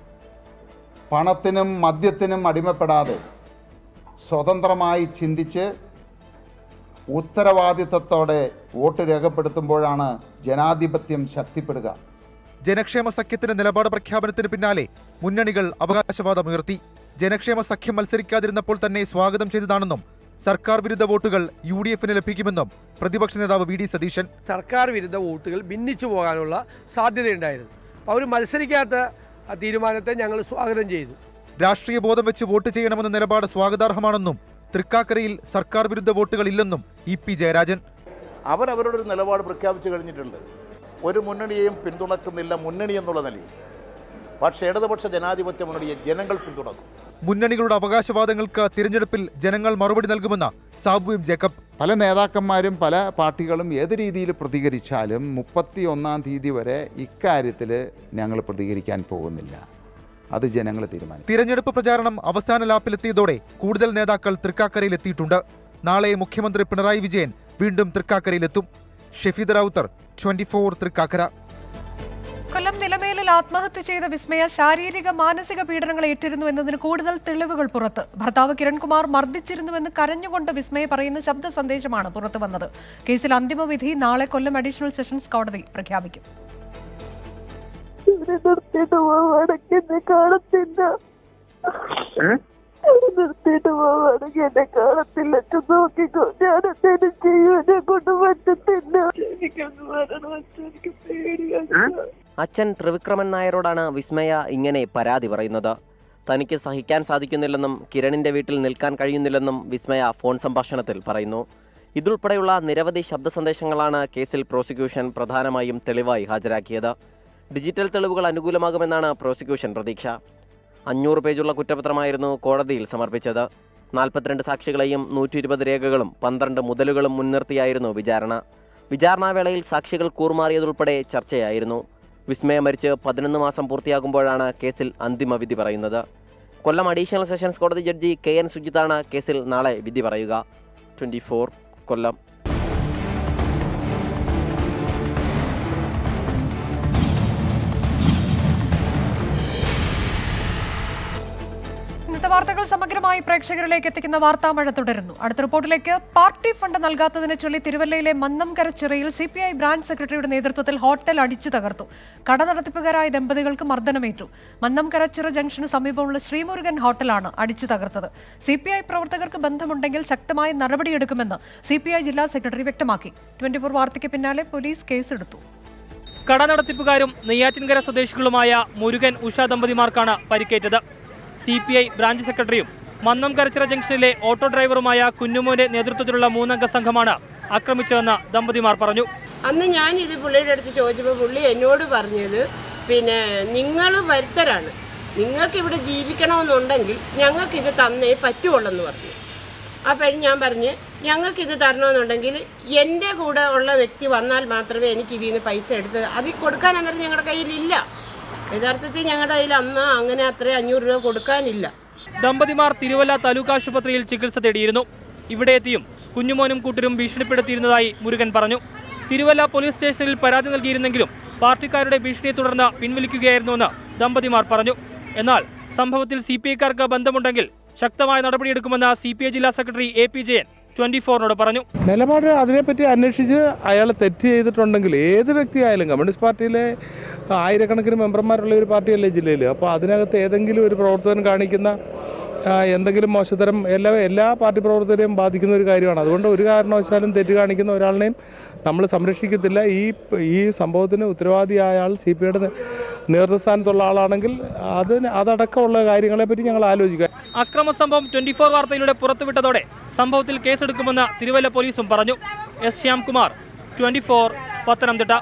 പണത്തിനും മദ്യത്തിനും അടിമപ്പെടാതെ സ്വതന്ത്രമായി ചിന്തിച്ച് ഉത്തരവാദിത്തത്തോടെ വോട്ട് രേഖപ്പെടുത്തുമ്പോഴാണ് ജനാധിപത്യം ശക്തിപ്പെടുക ജനക്ഷേമ സഖ്യത്തിന്റെ നിലപാട് പ്രഖ്യാപനത്തിന് പിന്നാലെ മുന്നണികൾ അവകാശവാദമുയർത്തി ജനക്ഷേമ സഖ്യം മത്സരിക്കാതിരുന്നപ്പോൾ തന്നെ സ്വാഗതം ചെയ്തതാണെന്നും സർക്കാർ വിരുദ്ധ വോട്ടുകൾ യു ഡി എഫിന് ലഭിക്കുമെന്നും പ്രതിപക്ഷ നേതാവ് വി ഡി സതീശൻ സർക്കാർ വിരുദ്ധ വോട്ടുകൾ ഭിന്നിച്ചു പോകാനുള്ള സാധ്യതയുണ്ടായിരുന്നു അപ്പോൾ അവർ മത്സരിക്കാത്ത ആ തീരുമാനത്തെ ഞങ്ങൾ സ്വാഗതം ചെയ്തു രാഷ്ട്രീയ ബോധം വെച്ച് വോട്ട് ചെയ്യണമെന്ന നിലപാട് സ്വാഗതാർഹമാണെന്നും തൃക്കാക്കരയിൽ സർക്കാർ വിരുദ്ധ വോട്ടുകൾ ഇല്ലെന്നും ഇ പി ജയരാജൻ അവരവരുടെ ഒരു നിലപാട് പ്രഖ്യാപിച്ചു കഴിഞ്ഞിട്ടുണ്ട് ഒരു മുന്നണിയെയും പിന്തുണക്കുന്നില്ല മുന്നണി എന്നുള്ള നിലയിൽ പക്ഷേ ഇടതുപക്ഷ ജനാധിപത്യ മുന്നണിയെ ജനങ്ങൾ പിന്തുണക്കും മുന്നണികളുടെ അവകാശവാദങ്ങൾക്ക് തിരഞ്ഞെടുപ്പിൽ ജനങ്ങൾ മറുപടി നൽകുമെന്ന് സാബുവും ജേക്കബ് പല നേതാക്കന്മാരും പല പാർട്ടികളും ഏത് രീതിയിൽ പ്രതികരിച്ചാലും മുപ്പത്തി ഒന്നാം തീയതി വരെ ഇക്കാര്യത്തിൽ ഞങ്ങൾ പ്രതികരിക്കാൻ പോകുന്നില്ല അത് ജനങ്ങൾ തീരുമാനിക്കും തിരഞ്ഞെടുപ്പ് പ്രചാരണം അവസാന ലാപ്പിലെത്തിയതോടെ കൂടുതൽ നേതാക്കൾ തൃക്കാക്കരയിൽ എത്തിയിട്ടുണ്ട് നാളെ മുഖ്യമന്ത്രി പിണറായി വിജയൻ വീണ്ടും തൃക്കാക്കരയിലെത്തും ഷെഫീദ് റാവുത്തർ ട്വന്റി ഫോർ തൃക്കാക്കര കൊല്ലം നിലമേലിൽ ആത്മഹത്യ ചെയ്ത വിസ്മയ ശാരീരിക മാനസിക പീഡനങ്ങൾ ഏറ്റിരുന്നു എന്നതിന് കൂടുതൽ തെളിവുകൾ പുറത്ത് ഭർത്താവ് കിരൺകുമാർ മർദ്ദിച്ചിരുന്നുവെന്ന് കരഞ്ഞുകൊണ്ട് വിസ്മയ പറയുന്ന ശബ്ദ സന്ദേശമാണ് പുറത്തു വന്നത് കേസിൽ അന്തിമ വിധി നാളെ കൊല്ലം അഡീഷണൽ സെഷൻസ് കോടതി പ്രഖ്യാപിക്കും ഇവിടെ നിർത്തിയിട്ട് പോവാണെങ്കിൽ എന്നെ കാണത്തില്ല ഇവിടെ നിർത്തിയിട്ട് പോവാണെങ്കിൽ എന്നെ കാണത്തില്ല അച്ഛൻ നോക്കിക്കോ ഞാൻ എന്തേലും ചെയ്യും എന്നെ കൊണ്ട് പറ്റത്തില്ല എനിക്കൊന്ന് വരണം അച്ഛൻ എനിക്ക് പേടിയാണ് അച്ഛൻ ത്രിവിക്രമൻ നായരോടാണ് വിസ്മയ ഇങ്ങനെ പരാതി പറയുന്നത് തനിക്ക് സഹിക്കാൻ സാധിക്കുന്നില്ലെന്നും കിരണിന്റെ വീട്ടിൽ നിൽക്കാൻ കഴിയുന്നില്ലെന്നും വിസ്മയ ഫോൺ സംഭാഷണത്തിൽ പറയുന്നു ഇതുൾപ്പെടെയുള്ള നിരവധി ശബ്ദ സന്ദേശങ്ങളാണ് കേസിൽ പ്രോസിക്യൂഷൻ പ്രധാനമായും തെളിവായി ഹാജരാക്കിയത് ഡിജിറ്റൽ തെളിവുകൾ അനുകൂലമാകുമെന്നാണ് പ്രോസിക്യൂഷൻ പ്രതീക്ഷ അഞ്ഞൂറ് പേജുള്ള കുറ്റപത്രമായിരുന്നു കോടതിയിൽ സമർപ്പിച്ചത് നാൽപ്പത്തിരണ്ട് സാക്ഷികളെയും നൂറ്റി ഇരുപത് രേഖകളും പന്ത്രണ്ട് മുതലുകളും മുൻനിർത്തിയായിരുന്നു വിചാരണ വിചാരണാവേളയിൽ സാക്ഷികൾ കൂറുമാറിയതുൾപ്പെടെ ചർച്ചയായിരുന്നു വിസ്മയ മരിച്ച് പതിനൊന്ന് മാസം പൂർത്തിയാകുമ്പോഴാണ് കേസിൽ അന്തിമ വിധി പറയുന്നത് കൊല്ലം അഡീഷണൽ സെഷൻസ് കോടതി ജഡ്ജി കെ എൻ സുജിത്താണ് കേസിൽ നാളെ വിധി പറയുക ട്വൻറ്റി കൊല്ലം ഇന്നത്തെ വാർത്തകൾ സമഗ്രമായി പ്രേക്ഷകരിലേക്ക് എത്തിക്കുന്ന വാർത്താമഴ തുടരുന്നു അടുത്ത റിപ്പോർട്ടിലേക്ക് പാർട്ടി ഫണ്ട് നൽകാത്തതിനെ ചൊല്ലി തിരുവല്ലയിലെ മന്നംകര ചിറയിൽ സി പി ഐ ബ്രാഞ്ച് സെക്രട്ടറിയുടെ നേതൃത്വത്തിൽ ഹോട്ടൽ അടിച്ചു തകർത്തു കട നടത്തിപ്പുകാരായ ദമ്പതികൾക്ക് മർദ്ദനമേറ്റു മന്നംകര ചിറ ജംഗ്ഷന് സമീപമുള്ള ശ്രീമുരുകൻ ഹോട്ടലാണ് അടിച്ചു തകർത്തത് സി പി ഐ പ്രവർത്തകർക്ക് ബന്ധമുണ്ടെങ്കിൽ ശക്തമായ നടപടിയെടുക്കുമെന്ന് സി പി ഐ ജില്ലാ സെക്രട്ടറി വ്യക്തമാക്കി ട്വന്റി ഫോർ വാർത്തയ്ക്ക് പിന്നാലെ പോലീസ് കേസെടുത്തു കട നടത്തിപ്പുകാരും നെയ്യാറ്റിൻകര സ്വദേശികളുമായ മുരുകൻ ഉഷ ദമ്പതിമാർക്കാണ് പരിക്കേറ്റത് സി പി ഐ ബ്രാഞ്ച് സെക്രട്ടറിയും മന്നം കരച്ചിറ ജംഗ്ഷനിലെ ഓട്ടോ ഡ്രൈവറുമായ കുഞ്ഞുമോന്റെ നേതൃത്വത്തിലുള്ള മൂന്നംഗ സംഘമാണ് ആക്രമിച്ചതെന്ന് ദമ്പതിമാർ പറഞ്ഞു അന്ന് ഞാൻ ഇത് പുള്ളിയുടെ അടുത്ത് ചോദിച്ചപ്പോൾ പുള്ളി എന്നോട് പറഞ്ഞത് പിന്നെ നിങ്ങൾ വരുത്തരാണ് നിങ്ങൾക്ക് ഇവിടെ ജീവിക്കണമെന്നുണ്ടെങ്കിൽ ഞങ്ങൾക്കിത് തന്നേ പറ്റുള്ളെന്ന് പറഞ്ഞു അപ്പോൾ ഞാൻ പറഞ്ഞ് ഞങ്ങൾക്കിത് തരണമെന്നുണ്ടെങ്കിൽ എൻ്റെ കൂടെ ഉള്ള വ്യക്തി വന്നാൽ മാത്രമേ എനിക്ക് ഇതിൽ നിന്ന് പൈസ എടുത്ത് അതിൽ കൊടുക്കാൻ അന്നേരം ഞങ്ങളുടെ കയ്യിലില്ല യഥാർത്ഥത്തിൽ ഞങ്ങളുടെ കയ്യിൽ അന്ന് അങ്ങനെ അത്രയും അഞ്ഞൂറ് രൂപ കൊടുക്കാനില്ല ദമ്പതിമാർ തിരുവല്ല താലൂക്ക് ആശുപത്രിയിൽ ചികിത്സ തേടിയിരുന്നു ഇവിടെ എത്തിയും കുഞ്ഞുമോനും കൂട്ടരും ഭീഷണിപ്പെടുത്തിയിരുന്നതായി മുരുകൻ പറഞ്ഞു തിരുവല്ല പോലീസ് സ്റ്റേഷനിൽ പരാതി നൽകിയിരുന്നെങ്കിലും പാർട്ടിക്കാരുടെ ഭീഷണിയെ തുടർന്ന് പിൻവലിക്കുകയായിരുന്നുവെന്ന് ദമ്പതിമാർ പറഞ്ഞു എന്നാൽ സംഭവത്തിൽ സി പി ഐക്കാർക്ക് ബന്ധമുണ്ടെങ്കിൽ ശക്തമായ നടപടിയെടുക്കുമെന്ന് സി പി ഐ ജില്ലാ secretary A P Jayan twenty ഫോറിനോട് പറഞ്ഞു നിലപാട് അതിനെപ്പറ്റി അന്വേഷിച്ച് അയാൾ തെറ്റ് ചെയ്തിട്ടുണ്ടെങ്കിൽ ഏത് വ്യക്തിയായാലും കമ്മ്യൂണിസ്റ്റ് പാർട്ടിയിലെ ആയിരക്കണക്കിന് മെമ്പർമാരുള്ള ഒരു പാർട്ടിയല്ലേ ജില്ലയിൽ അപ്പോൾ അതിനകത്ത് ഏതെങ്കിലും ഒരു പ്രവർത്തകൻ കാണിക്കുന്ന ആ, എന്തെങ്കിലും മോശത്തരം എല്ലാ എല്ലാ പാർട്ടി പ്രവർത്തകരെയും ബാധിക്കുന്ന ഒരു കാര്യമാണ് അതുകൊണ്ട് ഒരു കാരണവശാലും തെറ്റ് കാണിക്കുന്ന ഒരാളിനെയും നമ്മൾ സംരക്ഷിക്കത്തില്ല ഈ ഈ സംഭവത്തിന് ഉത്തരവാദിയായ ആൾ സി പി ഐയുടെ നേതൃസ്ഥാനത്തുള്ള ആളാണെങ്കിൽ അതിന് അതടക്കമുള്ള കാര്യങ്ങളെപ്പറ്റി ഞങ്ങൾ ആലോചിക്കുക അക്രമ സംഭവം ട്വന്റി ഫോർ വാർത്തയിലൂടെ പുറത്തുവിട്ടതോടെ സംഭവത്തിൽ കേസെടുക്കുമെന്ന് തിരുവല്ല പോലീസും പറഞ്ഞു S Shyamkumar twenty four Pathanamthitta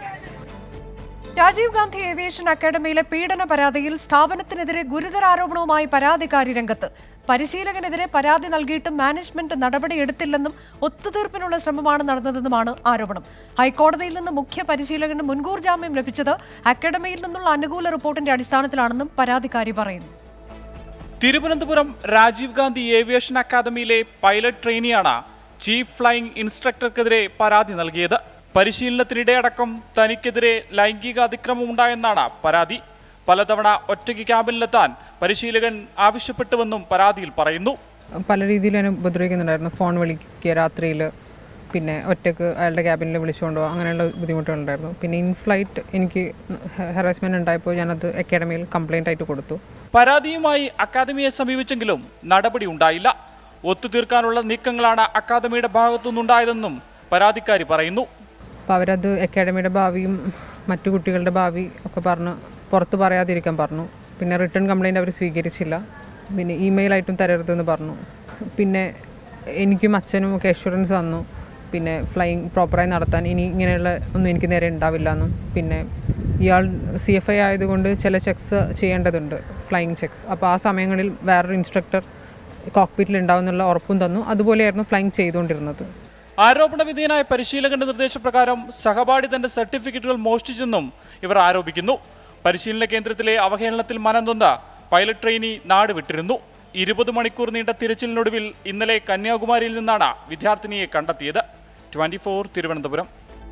Rajiv Gandhi aviation അക്കാദമിയിലെ പീഡന പരാതിയിൽ സ്ഥാപനത്തിനെതിരെ ഗുരുതര ആരോപണവുമായി പരാതിക്കാരി രംഗത്ത് പരിശീലകനെതിരെ പരാതി നൽകിയിട്ടും മാനേജ്മെന്റ് നടപടിയെടുത്തില്ലെന്നും ഒത്തുതീർപ്പിനുള്ള ശ്രമമാണ് നടന്നതെന്നുമാണ് ആരോപണം ഹൈക്കോടതിയിൽ നിന്ന് മുഖ്യ പരിശീലകന് മുൻകൂർ ജാമ്യം ലഭിച്ചത് അക്കാദമിയിൽ നിന്നുള്ള അനുകൂല റിപ്പോർട്ടിന്റെ അടിസ്ഥാനത്തിലാണെന്നും പരാതിക്കാരി പറയുന്നു തിരുവനന്തപുരം രാജീവ് ഗാന്ധി ഏവിയേഷൻ അക്കാദമിയിലെ പൈലറ്റ് ട്രെയിനിയാണ് ചീഫ് ഫ്ലൈയിംഗ് ഇൻസ്ട്രക്ടർക്കെതിരെ പരാതി നൽകിയത് പരിശീലനത്തിനിടെ അടക്കം തനിക്കെതിരെ ലൈംഗിക അതിക്രമം ഉണ്ടായെന്നാണ് പരാതി പലതവണ ഒറ്റയ്ക്ക് ക്യാബിനിലെത്താൻ പരിശീലകൻ ആവശ്യപ്പെട്ടുവെന്നും പരാതിയിൽ പറയുന്നു പല രീതിയിൽ എന്നെ ഉപദ്രവിക്കുന്നുണ്ടായിരുന്നു ഫോൺ വിളിക്കുക രാത്രിയിൽ പിന്നെ ഒറ്റക്ക് അയാളുടെ ക്യാബിനിൽ വിളിച്ചുകൊണ്ട് പോകുക അങ്ങനെയുള്ള ബുദ്ധിമുട്ടുകളുണ്ടായിരുന്നു പിന്നെ ഇൻ ഫ്ലൈറ്റ് എനിക്ക് ഹറാസ്മെൻറ്റ് ഉണ്ടായപ്പോൾ ഞാനത് അക്കാഡമിയിൽ കംപ്ലൈൻ്റ് ആയിട്ട് കൊടുത്തു പരാതിയുമായി അക്കാദമിയെ സമീപിച്ചെങ്കിലും നടപടി ഉണ്ടായില്ല ഒത്തുതീർക്കാനുള്ള നീക്കങ്ങളാണ് അക്കാദമിയുടെ ഭാഗത്തുനിന്നുണ്ടായതെന്നും പരാതിക്കാരി പറയുന്നു അപ്പോൾ അവരത് അക്കാഡമിയുടെ ഭാവിയും മറ്റു കുട്ടികളുടെ ഭാവി ഒക്കെ പറഞ്ഞ് പുറത്ത് പറയാതിരിക്കാൻ പറഞ്ഞു പിന്നെ റിട്ടേൺ കംപ്ലൈൻറ്റ് അവർ സ്വീകരിച്ചില്ല പിന്നെ ഇമെയിലായിട്ടും തരരുതെന്ന് പറഞ്ഞു പിന്നെ എനിക്കും അച്ഛനും ഒക്കെ അഷുറൻസ് തന്നു പിന്നെ ഫ്ലൈയിങ് പ്രോപ്പറായി നടത്താൻ ഇനി ഇങ്ങനെയുള്ള ഒന്നും എനിക്ക് നേരെ ഉണ്ടാവില്ല എന്നും പിന്നെ ഇയാൾ സി എഫ് ഐ ആയതുകൊണ്ട് ചില ചെക്സ് ചെയ്യേണ്ടതുണ്ട് ഫ്ലൈയിങ് ചെക്സ് അപ്പോൾ ആ സമയങ്ങളിൽ വേറൊരു ഇൻസ്ട്രക്ടർ കോക്പിറ്റിൽ ഉണ്ടാവുന്നുള്ള ഉറപ്പും തന്നു അതുപോലെയായിരുന്നു ഫ്ലൈയിങ് ചെയ്തുകൊണ്ടിരുന്നത് ആരോപണ വിധേയനായ പരിശീലകന്റെ നിർദ്ദേശപ്രകാരം സഹപാഠി തന്റെ സർട്ടിഫിക്കറ്റുകൾ മോഷ്ടിച്ചെന്നും ഇവർ ആരോപിക്കുന്നു പരിശീലന കേന്ദ്രത്തിലെ അവഹേളനത്തിൽ മനംതൊന്ന പൈലറ്റ് ട്രെയിനി നാട് വിട്ടിരുന്നു ഇരുപത് മണിക്കൂർ നീണ്ട തിരച്ചിലിനൊടുവിൽ ഇന്നലെ കന്യാകുമാരിയിൽ നിന്നാണ് വിദ്യാർത്ഥിനിയെ കണ്ടെത്തിയത് ട്വന്റി തിരുവനന്തപുരം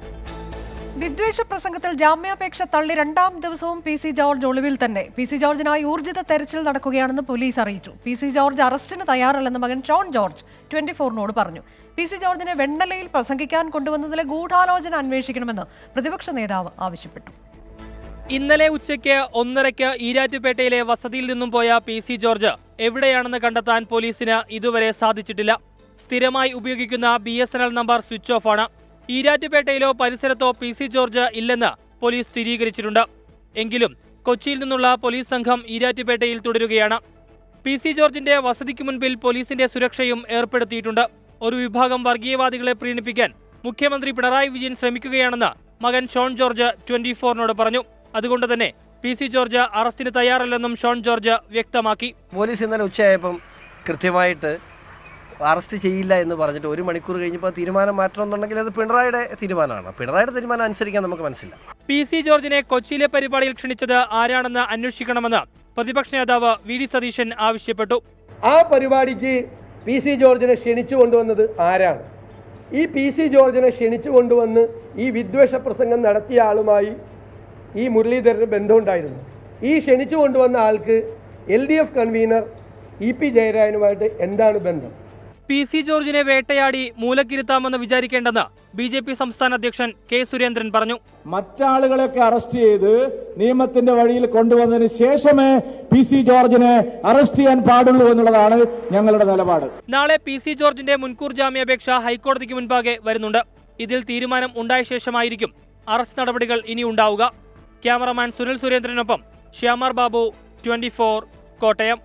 വിദ്വേഷ പ്രസംഗത്തിൽ ജാമ്യാപേക്ഷ തള്ളി രണ്ടാം ദിവസവും പി സി ജോർജ് ഒളിവിൽ തന്നെ പി സി ജോർജിനായി ഊർജിത തെരച്ചിൽ നടക്കുകയാണെന്ന് പോലീസ് അറിയിച്ചു പി സി ജോർജ് അറസ്റ്റിന് തയ്യാറല്ലെന്ന് മകൻ ഷോൺ ജോർജ് ട്വന്റി ഫോറിനോട് പറഞ്ഞു പി സി ജോർജിനെ വെണ്ണലയിൽ പ്രസംഗിക്കാൻ കൊണ്ടുവന്നതിലെ ഗൂഢാലോചന അന്വേഷിക്കണമെന്ന് പ്രതിപക്ഷ നേതാവ് ആവശ്യപ്പെട്ടു ഇന്നലെ ഉച്ചയ്ക്ക് ഒന്നരയ്ക്ക് ഈരാറ്റുപേട്ടയിലെ വസതിയിൽ നിന്നും പോയ പി സി ജോർജ് എവിടെയാണെന്ന് കണ്ടെത്താൻ പോലീസിന് ഇതുവരെ സാധിച്ചിട്ടില്ല സ്ഥിരമായി ഉപയോഗിക്കുന്ന B S N L number switch off ആണ് ഈരാറ്റുപേട്ടയിലോ പരിസരത്തോ പി സി ജോർജ് ഇല്ലെന്ന് പോലീസ് സ്ഥിരീകരിച്ചിട്ടുണ്ട് എങ്കിലും കൊച്ചിയിൽ നിന്നുള്ള പോലീസ് സംഘം ഈരാറ്റുപേട്ടയിൽ തുടരുകയാണ് പി സി ജോർജിന്റെ വസതിക്ക് മുൻപിൽ പോലീസിന്റെ സുരക്ഷയും ഏർപ്പെടുത്തിയിട്ടുണ്ട് ഒരു വിഭാഗം വർഗീയവാദികളെ പ്രീണിപ്പിക്കാൻ മുഖ്യമന്ത്രി പിണറായി വിജയൻ ശ്രമിക്കുകയാണെന്ന് മകൻ ഷോൺ ജോർജ് ട്വന്റി ഫോറിനോട് പറഞ്ഞു അതുകൊണ്ട് തന്നെ പി സി ജോർജ് അറസ്റ്റിന് തയ്യാറല്ലെന്നും ഷോൺ ജോർജ് വ്യക്തമാക്കി പോലീസ് ഇന്നലെ ഉച്ചയായപ്പം കൃത്യമായിട്ട് അറസ്റ്റ് ചെയ്യില്ല എന്ന് പറഞ്ഞിട്ട് ഒരു മണിക്കൂർ കഴിഞ്ഞപ്പോൾ തീരുമാനം മാറ്റണമെന്നുണ്ടെങ്കിൽ അത് പിണറായിയുടെ തീരുമാനമാണ് പിണറായിയുടെ തീരുമാനം അനുസരിക്കാൻ നമുക്ക് മനസ്സില്ല പി സി ജോർജിനെ കൊച്ചിയിലെ പരിപാടിയിൽ ക്ഷണിച്ചത് ആരാണെന്ന് അന്വേഷിക്കണമെന്ന് പ്രതിപക്ഷ നേതാവ് വി ഡി സതീശൻ ആവശ്യപ്പെട്ടു ആ പരിപാടിക്ക് പി സി ജോർജിനെ ക്ഷണിച്ചു കൊണ്ടുവന്നത് ആരാണ് ഈ പി സി ജോർജിനെ ക്ഷണിച്ചു കൊണ്ടുവന്ന് ഈ വിദ്വേഷ പ്രസംഗം നടത്തിയ ആളുമായി ഈ മുരളീധരന് ബന്ധമുണ്ടായിരുന്നു ഈ ക്ഷണിച്ചു കൊണ്ടുവന്ന ആൾക്ക് L D F convener E P ജയരാജനുമായിട്ട് എന്താണ് ബന്ധം പി സി ജോർജിനെ വേട്ടയാടി മൂലക്കിരുത്താമെന്ന് വിചാരിക്കേണ്ടെന്ന് ബി ജെ പി സംസ്ഥാന അധ്യക്ഷൻ കെ സുരേന്ദ്രൻ പറഞ്ഞു മറ്റാളുകളെയൊക്കെ അറസ്റ്റ് ചെയ്ത് നിയമത്തിന്റെ വഴിയിൽ കൊണ്ടുവന്നതിന് ശേഷമേ പി സി ജോർജിനെ അറസ്റ്റ് ചെയ്യാൻ പാടുള്ളൂ എന്നുള്ളതാണ് ഞങ്ങളുടെ നിലപാട് നാളെ പി സി ജോർജിന്റെ മുൻകൂർ ജാമ്യാപേക്ഷ ഹൈക്കോടതിക്ക് മുൻപാകെ വരുന്നുണ്ട് ഇതിൽ തീരുമാനം ഉണ്ടായ ശേഷമായിരിക്കും അറസ്റ്റ് നടപടികൾ ഇനി ഉണ്ടാവുക ക്യാമറമാൻ സുനിൽ സുരേന്ദ്രനൊപ്പം ശ്യാമാർ ബാബു ട്വന്റി കോട്ടയം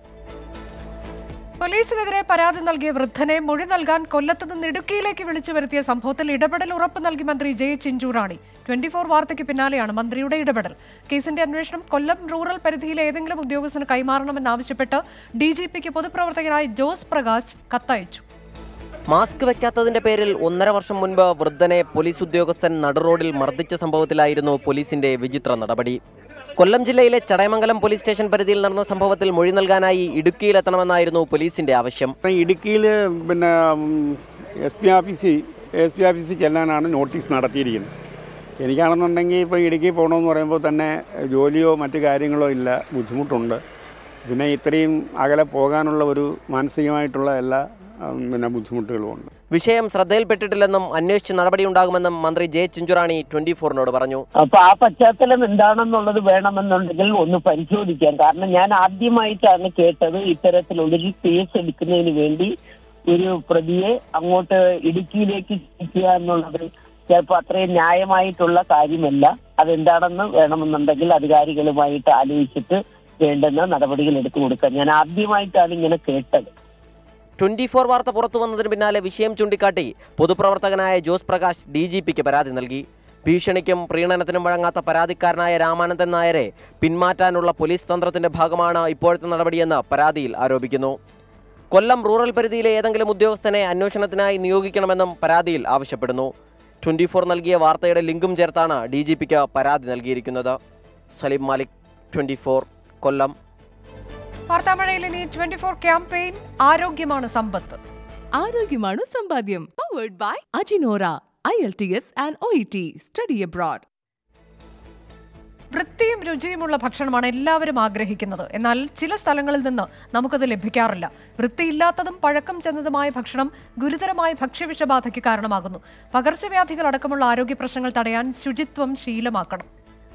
പോലീസിനെതിരെ പരാതി നൽകിയ വൃദ്ധനെ മൊഴി നൽകാൻ കൊല്ലത്ത് നിന്ന് ഇടുക്കിയിലേക്ക് വിളിച്ചു വരുത്തിയ സംഭവത്തിൽ ഇടപെടൽ ഉറപ്പ് നൽകി മന്ത്രി ജെ ചിഞ്ചൂറാണി ട്വന്റി ഫോർ വാർത്തയ്ക്ക് പിന്നാലെയാണ് മന്ത്രിയുടെ ഇടപെടൽ കേസിന്റെ അന്വേഷണം കൊല്ലം റൂറൽ പരിധിയിലെ ഏതെങ്കിലും ഉദ്യോഗസ്ഥന് കൈമാറണമെന്നാവശ്യപ്പെട്ട് ഡി ജി പിക്ക് പൊതുപ്രവർത്തകനായ ജോസ് പ്രകാശ് കത്തയച്ചു മാസ്ക് വെക്കാത്തതിന്റെ പേരിൽ ഒന്നര വർഷം മുൻപ് വൃദ്ധനെ പോലീസ് ഉദ്യോഗസ്ഥൻ നടുറോഡിൽ മർദ്ദിച്ച സംഭവത്തിലായിരുന്നു പോലീസിന്റെ വിചിത്ര നടപടി കൊല്ലം ജില്ലയിലെ ചടയമംഗലം പോലീസ് സ്റ്റേഷൻ പരിധിയിൽ നടന്ന സംഭവത്തിൽ മൊഴി നൽകാനായി ഇടുക്കിയിലെത്തണമെന്നായിരുന്നു പോലീസിന്റെ ആവശ്യം ഇടുക്കിയിൽ പിന്നെ S P office S P office ചെല്ലാനാണ് നോട്ടീസ് നടത്തിയിരിക്കുന്നത് എനിക്കാണെന്നുണ്ടെങ്കിൽ ഇപ്പോൾ ഇടുക്കി പോകണമെന്ന് പറയുമ്പോൾ തന്നെ ജോലിയോ മറ്റു കാര്യങ്ങളോ ഇല്ല ബുദ്ധിമുട്ടുണ്ട് പിന്നെ ഇത്രയും അകലെ പോകാനുള്ള ഒരു മാനസികമായിട്ടുള്ള എല്ലാ ഉം, പിന്നെ ബുദ്ധിമുട്ടുകളും ഉണ്ട് വിഷയം ശ്രദ്ധയിൽപ്പെട്ടിട്ടില്ലെന്നും അന്വേഷിച്ച് നടപടിയുണ്ടാകുമെന്നും മന്ത്രി ജെ ചിഞ്ചുറാണി ട്വന്റി ഫോറിനോട് പറഞ്ഞു അപ്പൊ ആ പശ്ചാത്തലം എന്താണെന്നുള്ളത് വേണമെന്നുണ്ടെങ്കിൽ ഒന്ന് പരിശോധിക്കാം കാരണം ഞാൻ ആദ്യമായിട്ടാണ് കേട്ടത് ഇത്തരത്തിലുള്ളൊരു കേസ് എടുക്കുന്നതിന് വേണ്ടി ഒരു പ്രതിയെ അങ്ങോട്ട് ഇടുക്കിയിലേക്ക് എത്തിക്കുക എന്നുള്ളത് ചിലപ്പോൾ അത്രയും ന്യായമായിട്ടുള്ള കാര്യമല്ല അതെന്താണെന്ന് വേണമെന്നുണ്ടെങ്കിൽ അധികാരികളുമായിട്ട് ആലോചിച്ചിട്ട് വേണ്ടുന്ന നടപടികൾ എടുത്തു കൊടുക്കാം ഞാൻ ആദ്യമായിട്ടാണ് ഇങ്ങനെ കേട്ടത് ട്വന്റി ഫോർ വാർത്ത പുറത്തു വന്നതിന് പിന്നാലെ വിഷയം ചൂണ്ടിക്കാട്ടി പൊതുപ്രവർത്തകനായ ജോസ് പ്രകാശ് ഡി ജി പിക്ക് പരാതി നൽകി ഭീഷണിക്കും പ്രീണനത്തിനും വഴങ്ങാത്ത പരാതിക്കാരനായ രാമാനന്ദൻ നായരെ പിന്മാറ്റാനുള്ള പോലീസ് തന്ത്രത്തിന്റെ ഭാഗമാണ് ഇപ്പോഴത്തെ നടപടിയെന്ന് പരാതിയിൽ ആരോപിക്കുന്നു കൊല്ലം റൂറൽ പരിധിയിലെ ഏതെങ്കിലും ഉദ്യോഗസ്ഥനെ അന്വേഷണത്തിനായി നിയോഗിക്കണമെന്നും പരാതിയിൽ ആവശ്യപ്പെടുന്നു ട്വന്റി ഫോർ നൽകിയ വാർത്തയുടെ ലിങ്കും ചേർത്താണ് ഡി ജി പിക്ക് പരാതി നൽകിയിരിക്കുന്നത് സലീം മാലിക് ട്വന്റി ഫോർ കൊല്ലം വാർത്താമഴയിൽ ഇനി ട്വന്റി ഫോർ ക്യാമ്പയിൻ ആരോഗ്യമാണ് സമ്പത്ത് ആരോഗ്യമാണ് സമ്പാദ്യം powered by Ajinora I L T S and O E T study abroad വൃത്തിയും രുചിയുമുള്ള ഭക്ഷണമാണ് എല്ലാവരും ആഗ്രഹിക്കുന്നത് എന്നാൽ ചില സ്ഥലങ്ങളിൽ നിന്ന് നമുക്കത് ലഭിക്കാറില്ല വൃത്തിയില്ലാത്തതും പഴക്കം ചെന്നതുമായ ഭക്ഷണം ഗുരുതരമായ ഭക്ഷ്യവിഷബാധയ്ക്ക് കാരണമാകുന്നു പകർച്ചവ്യാധികൾ അടക്കമുള്ള ആരോഗ്യ പ്രശ്നങ്ങൾ തടയാൻ ശുചിത്വം ശീലമാക്കണം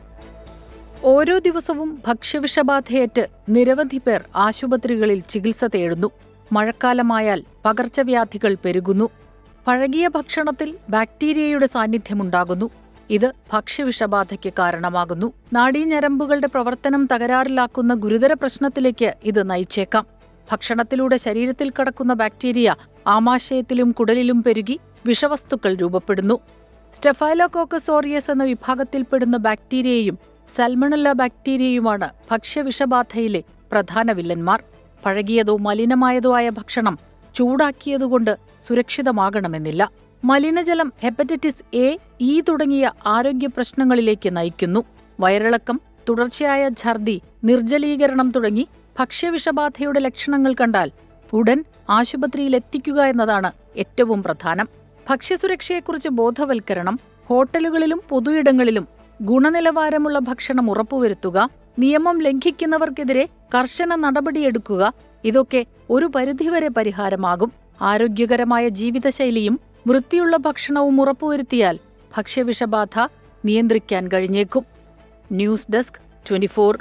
ഓരോ ദിവസവും ഭക്ഷ്യവിഷബാധയേറ്റ് നിരവധി പേർ ആശുപത്രികളിൽ ചികിത്സ തേടുന്നു മഴക്കാലമായാൽ പകർച്ചവ്യാധികൾ പെരുകുന്നു പഴകിയ ഭക്ഷണത്തിൽ ബാക്ടീരിയയുടെ സാന്നിധ്യമുണ്ടാകുന്നു ഇത് ഭക്ഷ്യവിഷബാധയ്ക്ക് കാരണമാകുന്നു നാഡീഞരമ്പുകളുടെ പ്രവർത്തനം തകരാറിലാക്കുന്ന ഗുരുതര പ്രശ്നത്തിലേക്ക് ഇത് നയിച്ചേക്കാം ഭക്ഷണത്തിലൂടെ ശരീരത്തിൽ കടക്കുന്ന ബാക്ടീരിയ ആമാശയത്തിലും കുടലിലും പെരുകി വിഷവസ്തുക്കൾ രൂപപ്പെടുന്നു സ്റ്റെഫൈലോകോക്കസോറിയസ് എന്ന വിഭാഗത്തിൽപ്പെടുന്ന ബാക്ടീരിയയും സൽമണല്ല ബാക്ടീരിയയുമാണ് ഭക്ഷ്യവിഷബാധയിലെ പ്രധാന വില്ലന്മാർ പഴകിയതോ മലിനമായതോ ആയ ഭക്ഷണം ചൂടാക്കിയതുകൊണ്ട് സുരക്ഷിതമാകണമെന്നില്ല മലിനജലം ഹെപ്പറ്റൈറ്റിസ് എ ഇ തുടങ്ങിയ ആരോഗ്യ പ്രശ്നങ്ങളിലേക്ക് നയിക്കുന്നു വയറിളക്കം തുടർച്ചയായ ഛർദി നിർജ്ജലീകരണം തുടങ്ങി ഭക്ഷ്യവിഷബാധയുടെ ലക്ഷണങ്ങൾ കണ്ടാൽ ഉടൻ ആശുപത്രിയിൽ എത്തിക്കുക എന്നതാണ് ഏറ്റവും പ്രധാനം ഭക്ഷ്യസുരക്ഷയെക്കുറിച്ച് ബോധവൽക്കരണം ഹോട്ടലുകളിലും പൊതുയിടങ്ങളിലും ഗുണനിലവാരമുള്ള ഭക്ഷണം ഉറപ്പുവരുത്തുക നിയമം ലംഘിക്കുന്നവർക്കെതിരെ കർശന നടപടിയെടുക്കുക ഇതൊക്കെ ഒരു പരിധിവരെ പരിഹാരമാകും ആരോഗ്യകരമായ ജീവിതശൈലിയും വൃത്തിയുള്ള ഭക്ഷണവും ഉറപ്പുവരുത്തിയാൽ ഭക്ഷ്യവിഷബാധ നിയന്ത്രിക്കാൻ കഴിഞ്ഞേക്കും ന്യൂസ് ഡെസ്ക് ട്വന്റിഫോർ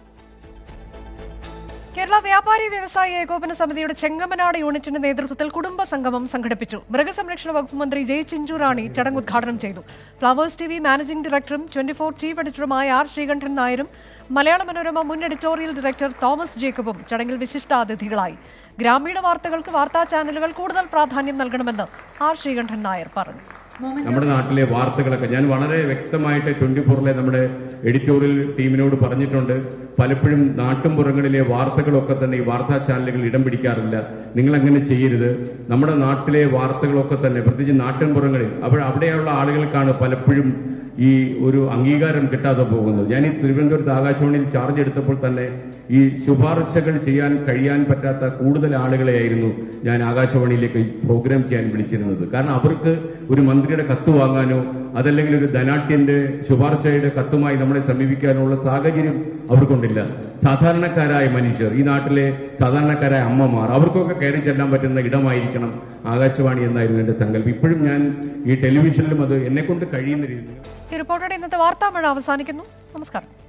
കേരള വ്യാപാരി വ്യവസായി ഏകോപന സമിതിയുടെ ചെങ്ങമനാട് യൂണിറ്റിന്റെ നേതൃത്വത്തിൽ കുടുംബ സംഗമം സംഘടിപ്പിച്ചു മൃഗസംരക്ഷണ വകുപ്പ് മന്ത്രി ജയ് ചിഞ്ചുറാണി ചടങ്ങ് ഉദ്ഘാടനം ചെയ്തു ഫ്ലവേഴ്സ് ടി വി മാനേജിംഗ് ഡയറക്ടറും ട്വന്റി ഫോർ ചീഫ് എഡിറ്ററുമായ ആർ ശ്രീകണ്ഠൻ നായരും മലയാള മനോരമ മുൻ എഡിറ്റോറിയൽ ഡയറക്ടർ തോമസ് ജേക്കബും ചടങ്ങിൽ വിശിഷ്ടാതിഥികളായി ഗ്രാമീണ വാർത്തകൾക്ക് വാർത്താ ചാനലുകൾ കൂടുതൽ പ്രാധാന്യം നൽകണമെന്ന് ആർ ശ്രീകണ്ഠൻ നായർ പറഞ്ഞു നമ്മുടെ നാട്ടിലെ വാർത്തകളൊക്കെ ഞാൻ വളരെ വ്യക്തമായിട്ട് ട്വന്റി ഫോറിലെ നമ്മുടെ എഡിറ്റോറിയൽ ടീമിനോട് പറഞ്ഞിട്ടുണ്ട് പലപ്പോഴും നാട്ടുംപുറങ്ങളിലെ വാർത്തകളൊക്കെ തന്നെ ഈ വാർത്താ ചാനലുകൾ ഇടം പിടിക്കാറില്ല നിങ്ങൾ അങ്ങനെ ചെയ്യരുത് നമ്മുടെ നാട്ടിലെ വാർത്തകളൊക്കെ തന്നെ പ്രത്യേകിച്ച് നാട്ടിൻപുറങ്ങളിൽ അപ്പോൾ അവിടെയുള്ള ആളുകൾക്കാണ് പലപ്പോഴും ഈ ഒരു അംഗീകാരം കിട്ടാതെ പോകുന്നത് ഞാൻ ഈ തിരുവനന്തപുരത്ത് ആകാശവാണിയിൽ ചാർജ് എടുത്തപ്പോൾ തന്നെ ഈ ശുപാർശകൾ ചെയ്യാൻ കഴിയാൻ പറ്റാത്ത കൂടുതൽ ആളുകളെയായിരുന്നു ഞാൻ ആകാശവാണിയിലേക്ക് പ്രോഗ്രാം ചെയ്യാൻ വിളിച്ചിരുന്നത് കാരണം അവർക്ക് ഒരു മന്ത്രിയുടെ കത്ത് വാങ്ങാനോ അതല്ലെങ്കിൽ ഒരു ധനാട്യന്റെ ശുപാർശയുടെ കത്തുമായി നമ്മളെ സമീപിക്കാനുള്ള സാഹചര്യം അവർക്കൊണ്ടില്ല സാധാരണക്കാരായ മനുഷ്യർ ഈ നാട്ടിലെ സാധാരണക്കാരായ അമ്മമാർ അവർക്കൊക്കെ കയറി ചെല്ലാൻ പറ്റുന്ന ഇടമായിരിക്കണം ആകാശവാണി എന്നായിരുന്നു എന്റെ സങ്കല്പം ഇപ്പോഴും ഞാൻ ഈ ടെലിവിഷനിലും അത് എന്നെ കൊണ്ട് കഴിയുന്ന രീതിയിൽ ഈ റിപ്പോർട്ടോടെ ഇന്നത്തെ വാർത്താമഴ അവസാനിക്കുന്നു നമസ്കാരം